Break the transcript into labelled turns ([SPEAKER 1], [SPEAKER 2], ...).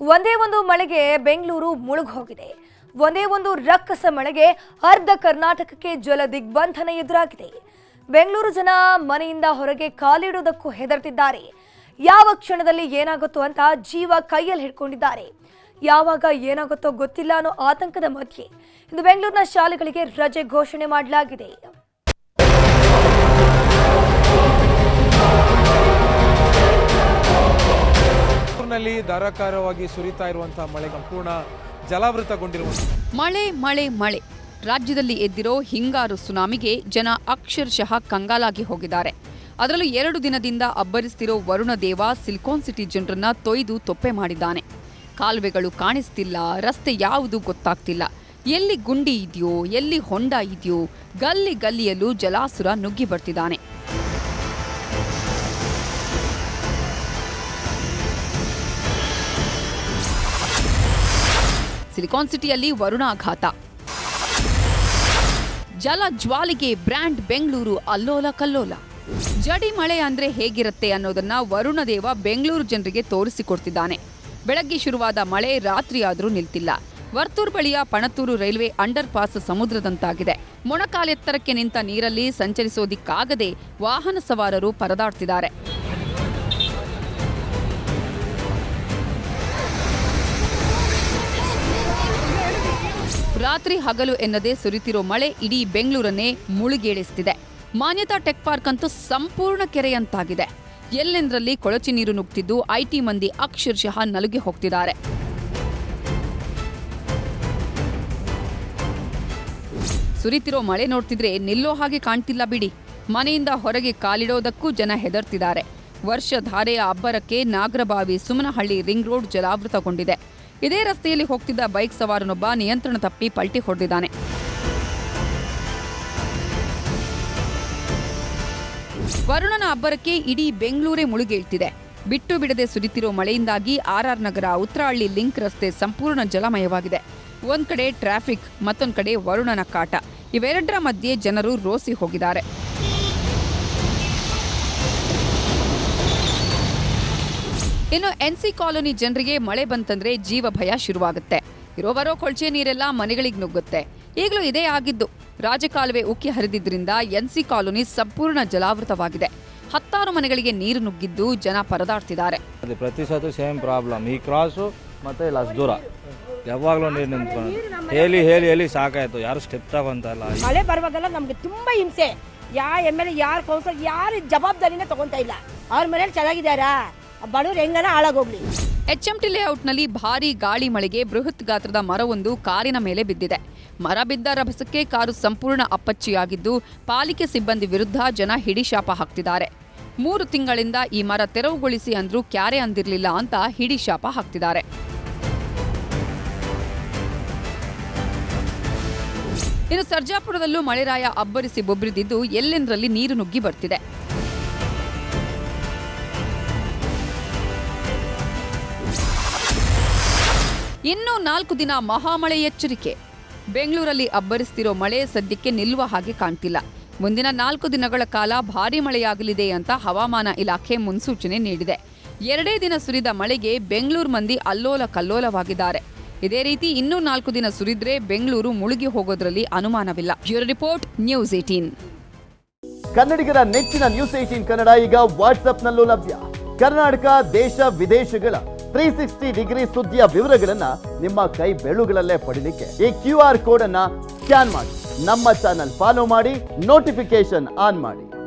[SPEAKER 1] ಒಂದೇ ಒಂದು ಮಳೆಗೆ ಬೆಂಗಳೂರು ಮುಳುಗ್ ಹೋಗಿದೆ ಒಂದೇ ಒಂದು ರಕ್ಕಸ ಮಳೆಗೆ ಅರ್ಧ ಕರ್ನಾಟಕಕ್ಕೆ ಜಲ ದಿಗ್ಬಂಧನ ಎದುರಾಗಿದೆ ಬೆಂಗಳೂರು ಜನ ಮನೆಯಿಂದ ಹೊರಗೆ ಕಾಲಿಡುವುದಕ್ಕೂ ಹೆದರ್ತಿದ್ದಾರೆ ಯಾವ ಕ್ಷಣದಲ್ಲಿ ಏನಾಗುತ್ತೋ ಅಂತ ಜೀವ ಕೈಯಲ್ಲಿ ಹಿಡ್ಕೊಂಡಿದ್ದಾರೆ ಯಾವಾಗ ಏನಾಗುತ್ತೋ ಗೊತ್ತಿಲ್ಲ ಅನ್ನೋ ಆತಂಕದ ಮಧ್ಯೆ ಇಂದು ಬೆಂಗಳೂರಿನ ಶಾಲೆಗಳಿಗೆ ರಜೆ ಘೋಷಣೆ ಮಾಡಲಾಗಿದೆ
[SPEAKER 2] ನಲ್ಲಿ ಧಾರಾಕಾರವಾಗಿ ಸುರಿತಾ ಇರುವಂತಹ ಮಳೆ ಸಂಪೂರ್ಣ ಜಲಾವೃತಗೊಂಡಿರುವಂತಹ
[SPEAKER 3] ಮಳೆ ಮಳೆ ಮಳೆ ರಾಜ್ಯದಲ್ಲಿ ಎದ್ದಿರೋ ಹಿಂಗಾರು ಸುನಾಮಿಗೆ ಜನ ಅಕ್ಷರಶಃ ಕಂಗಾಲಾಗಿ ಹೋಗಿದ್ದಾರೆ ಅದರಲ್ಲೂ ಎರಡು ದಿನದಿಂದ ಅಬ್ಬರಿಸ್ತಿರೋ ವರುಣ ದೇವ ಸಿಲಿಕಾನ್ ಸಿಟಿ ಜನರನ್ನ ತೊಯ್ದು ತೊಪ್ಪೆ ಮಾಡಿದ್ದಾನೆ ಕಾಲುವೆಗಳು ಕಾಣಿಸ್ತಿಲ್ಲ ರಸ್ತೆ ಯಾವುದು ಗೊತ್ತಾಗ್ತಿಲ್ಲ ಎಲ್ಲಿ ಗುಂಡಿ ಇದೆಯೋ ಎಲ್ಲಿ ಹೊಂಡ ಇದೆಯೋ ಗಲ್ಲಿ ಗಲ್ಲಿಯಲ್ಲೂ ಜಲಾಸುರ ನುಗ್ಗಿ ಬರ್ತಿದ್ದಾನೆ ಸಿಲಿಕಾನ್ ಸಿಟಿಯಲ್ಲಿ ವರುಣಾಘಾತ ಜಲ ಜ್ವಾಲಿಗೆ ಬ್ರ್ಯಾಂಡ್ ಬೆಂಗಳೂರು ಅಲ್ಲೋಲ ಕಲ್ಲೋಲ ಜಡಿ ಮಳೆ ಅಂದ್ರೆ ಹೇಗಿರುತ್ತೆ ಅನ್ನೋದನ್ನ ವರುಣದೇವ ಬೆಂಗಳೂರು ಜನರಿಗೆ ತೋರಿಸಿಕೊಡ್ತಿದ್ದಾನೆ ಬೆಳಗ್ಗೆ ಶುರುವಾದ ಮಳೆ ರಾತ್ರಿಯಾದರೂ ನಿಲ್ತಿಲ್ಲ ವರ್ತೂರ್ ಬಳಿಯ ಪಣತೂರು ರೈಲ್ವೆ ಅಂಡರ್ ಪಾಸ್ ಸಮುದ್ರದಂತಾಗಿದೆ ಮೊಣಕಾಲೆತ್ತರಕ್ಕೆ ನಿಂತ ನೀರಲ್ಲಿ ಸಂಚರಿಸೋದಿಕ್ಕಾಗದೆ ವಾಹನ ಸವಾರರು ಪರದಾಡ್ತಿದ್ದಾರೆ ರಾತ್ರಿ ಹಗಲು ಎನ್ನದೆ ಸುರಿತಿರೋ ಮಳೆ ಇಡೀ ಬೆಂಗಳೂರನ್ನೇ ಮುಳುಗೇಳಿಸ್ತಿದೆ ಮಾನ್ಯತಾ ಟೆಕ್ ಪಾರ್ಕ್ ಅಂತೂ ಸಂಪೂರ್ಣ ಕೆರೆಯಂತಾಗಿದೆ ಎಲ್ಲೆಂದರಲ್ಲಿ ಕೊಳಚೆ ನೀರು ನುಗ್ತಿದ್ದು ಐಟಿ ಮಂದಿ ಅಕ್ಷರಶಃ ನಲುಗಿ ಹೋಗ್ತಿದ್ದಾರೆ ಸುರಿತಿರೋ ಮಳೆ ನೋಡ್ತಿದ್ರೆ ನಿಲ್ಲೋ ಹಾಗೆ ಕಾಣ್ತಿಲ್ಲ ಬಿಡಿ ಮನೆಯಿಂದ ಹೊರಗೆ ಕಾಲಿಡೋದಕ್ಕೂ ಜನ ಹೆದರ್ತಿದ್ದಾರೆ ವರ್ಷಧಾರೆಯ ಅಬ್ಬರಕ್ಕೆ ನಾಗರಬಾವಿ ಸುಮನಹಳ್ಳಿ ರಿಂಗ್ ರೋಡ್ ಜಲಾವೃತಗೊಂಡಿದೆ ಇದೇ ರಸ್ತೆಯಲ್ಲಿ ಹೋಗ್ತಿದ್ದ ಬೈಕ್ ಸವಾರನೊಬ್ಬ ನಿಯಂತ್ರಣ ತಪ್ಪಿ ಪಲ್ಟಿ ಹೊಡೆದಿದ್ದಾನೆ ವರುಣನ ಅಬ್ಬರಕ್ಕೆ ಇಡೀ ಬೆಂಗಳೂರೇ ಮುಳುಗೇಳ್ತಿದೆ ಬಿಟ್ಟು ಬಿಡದೆ ಸುರಿತಿರೋ ಮಳೆಯಿಂದಾಗಿ ಆರ್ಆರ್ ನಗರ ಉತ್ತರಹಳ್ಳಿ ಲಿಂಕ್ ರಸ್ತೆ ಸಂಪೂರ್ಣ ಜಲಮಯವಾಗಿದೆ ಒಂದ್ ಕಡೆ ಟ್ರಾಫಿಕ್ ಮತ್ತೊಂದ್ ಕಡೆ ವರುಣನ ಕಾಟ ಇವೆರಡರ ಮಧ್ಯೆ ಜನರು ರೋಸಿ ಹೋಗಿದ್ದಾರೆ ಇನ್ನು ಎನ್ಸಿ ಕಾಲೋನಿ ಜನರಿಗೆ ಮಳೆ ಬಂತಂದ್ರೆ ಜೀವ ಭಯ ಶುರುವಾಗುತ್ತೆ ಇರೋ ಬರೋ ಕೊಳಚೆ ನೀರೆಲ್ಲ ಮನೆಗಳಿಗೆ ನುಗ್ಗುತ್ತೆ ಈಗಲೂ ಇದೇ ಆಗಿದ್ದು ರಾಜಕಾಲುವೆ ಉಕ್ಕಿ ಹರಿದಿದ್ರಿಂದ ಎನ್ಸಿ ಕಾಲೋನಿ ಸಂಪೂರ್ಣ ಜಲಾವೃತವಾಗಿದೆ ಹತ್ತಾರು ಮನೆಗಳಿಗೆ ನೀರು ನುಗ್ಗಿದ್ದು ಜನ ಪರದಾಡ್ತಿದ್ದಾರೆ
[SPEAKER 4] ಅದೇ ಪ್ರತಿ ಸತಿ ಸೇಮ್ ಪ್ರಾಬ್ಲಮ್ ಈ ಕ್ರಾಸು ಮತ್ತು ಇಲ್ಲಿ ಅಷ್ಟು ದೂರ ಯಾವಾಗಲೂ ನೀರು ನಿಂತ್ಕೊಂಡು ಹೇಳಿ ಹೇಳಿ ಹೇಳಿ ಸಾಕಾಯ್ತು ಯಾರು ಸ್ಟೆಪ್ ತಗೊಂತಲ್ಲ
[SPEAKER 5] ಮಳೆ ಬರುವಾಗೆಲ್ಲ ನಮ್ಗೆ ತುಂಬಾ ಹಿಂಸೆ ಯಾ ಎಮ್ ಎಲ್ ಎ ಯಾರು ಕೌನ್ಸಲ್ ಯಾರು ಜವಾಬ್ದಾರಿನೇ ತಗೊಂತಾ ಇಲ್ಲ ಅವ್ರ ಮನೇಲಿ ಚೆನ್ನಾಗಿದ್ದಾರಾ ಬಡವ್ರು ಹೆಂಗನ ಹಾಳಾಗೋಗ್ಲಿ
[SPEAKER 3] ಎಚ್ಎಂಟಿ ಲೇಔಟ್ನಲ್ಲಿ ಭಾರೀ ಗಾಳಿ ಮಳೆಗೆ ಬೃಹತ್ ಗಾತ್ರದ ಮರವೊಂದು ಕಾರಿನ ಮೇಲೆ ಬಿದ್ದಿದೆ ಮರ ಬಿದ್ದ ರಭಸಕ್ಕೆ ಕಾರು ಸಂಪೂರ್ಣ ಅಪ್ಪಚ್ಚಿಯಾಗಿದ್ದು ಪಾಲಿಕೆ ಸಿಬ್ಬಂದಿ ವಿರುದ್ಧ ಜನ ಹಿಡಿಶಾಪ ಹಾಕ್ತಿದ್ದಾರೆ ಮೂರು ತಿಂಗಳಿಂದ ಈ ಮರ ತೆರವುಗೊಳಿಸಿ ಅಂದ್ರೂ ಕ್ಯಾರೆ ಅಂದಿರ್ಲಿಲ್ಲ ಅಂತ ಹಿಡಿಶಾಪ ಹಾಕ್ತಿದ್ದಾರೆ ಇನ್ನು ಸರ್ಜಾಪುರದಲ್ಲೂ ಮಳೆರಾಯ ಅಬ್ಬರಿಸಿ ಬೊಬ್ರಿದಿದ್ದು ಎಲ್ಲೆಂದರಲ್ಲಿ ನೀರು ನುಗ್ಗಿ ಬರ್ತಿದೆ ಇನ್ನೂ ನಾಲ್ಕು ದಿನ ಮಹಾಮಳೆ ಎಚ್ಚರಿಕೆ ಬೆಂಗಳೂರಲ್ಲಿ ಅಬ್ಬರಿಸ್ತಿರೋ ಮಳೆ ಸದ್ಯಕ್ಕೆ ನಿಲ್ಲುವ ಹಾಗೆ ಕಾಣ್ತಿಲ್ಲ ಮುಂದಿನ ನಾಲ್ಕು ದಿನಗಳ ಕಾಲ ಭಾರೀ ಮಳೆಯಾಗಲಿದೆ ಅಂತ ಹವಾಮಾನ ಇಲಾಖೆ ಮುನ್ಸೂಚನೆ ನೀಡಿದೆ ಎರಡೇ ದಿನ ಸುರಿದ ಮಳೆಗೆ ಬೆಂಗಳೂರು ಮಂದಿ ಅಲ್ಲೋಲ ಕಲ್ಲೋಲವಾಗಿದ್ದಾರೆ ಇದೇ ರೀತಿ ಇನ್ನೂ ನಾಲ್ಕು ದಿನ ಸುರಿದ್ರೆ ಬೆಂಗಳೂರು ಮುಳುಗಿ ಹೋಗೋದ್ರಲ್ಲಿ ಅನುಮಾನವಿಲ್ಲ ಬ್ಯೂರೋ ರಿಪೋರ್ಟ್ ನ್ಯೂಸ್ ಏಟೀನ್
[SPEAKER 6] ಕನ್ನಡಿಗರ ನೆಚ್ಚಿನ ನ್ಯೂಸ್ ಏಟೀನ್ ಕನ್ನಡ ಈಗ ವಾಟ್ಸ್ಆಪ್ನಲ್ಲೂ ಲಭ್ಯ ಕರ್ನಾಟಕ ದೇಶ ವಿದೇಶಗಳ ತ್ರೀ ಸಿಕ್ಸ್ಟಿ ಡಿಗ್ರಿ ಸುದ್ದಿಯ ವಿವರಗಳನ್ನ ನಿಮ್ಮ ಕೈ ಬೆಳುಗಳಲ್ಲೇ ಪಡಿಲಿಕ್ಕೆ ಈ ಕ್ಯೂ ಆರ್ ಕೋಡ್ ಅನ್ನ ಸ್ಕ್ಯಾನ್ ಮಾಡಿ ನಮ್ಮ ಚಾನಲ್ ಫಾಲೋ ಮಾಡಿ ನೋಟಿಫಿಕೇಶನ್ ಆನ್ ಮಾಡಿ